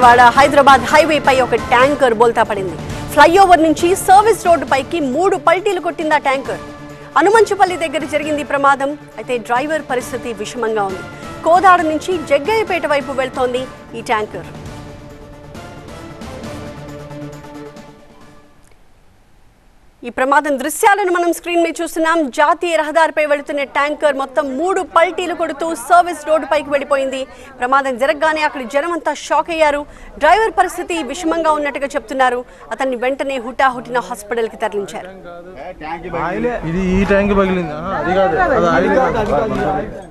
విజయవాడ హైదరాబాద్ హైవేపై ఒక ట్యాంకర్ బోల్తా పడింది ఫ్లైఓవర్ నుంచి సర్వీస్ రోడ్డు పైకి మూడు పల్టీలు కొట్టింది ఆ ట్యాంకర్ అనుమంచుపల్లి దగ్గర జరిగింది ఈ ప్రమాదం అయితే డ్రైవర్ పరిస్థితి విషమంగా ఉంది కోదాడ నుంచి జగ్గయ్యపేట వైపు వెళ్తోంది ఈ ట్యాంకర్ ఈ ప్రమాదం దృశ్యాలను మనం స్క్రీన్ మీద చూస్తున్నాం జాతీయ రహదారిపై వెళుతున్న ట్యాంకర్ మొత్తం మూడు పల్టీలు కొడుతూ సర్వీస్ రోడ్డు పైకి వెళ్ళిపోయింది ప్రమాదం జరగగానే అక్కడి జనం అంతా షాక్ అయ్యారు డ్రైవర్ పరిస్థితి విషమంగా ఉన్నట్టుగా చెప్తున్నారు అతన్ని వెంటనే హుటాహుటిన హాస్పిటల్కి తరలించారు ఇది ఈ ట్యాంక్ పగిలింది ఆహా, అది కాదు అది ఆయిల్ కాదు.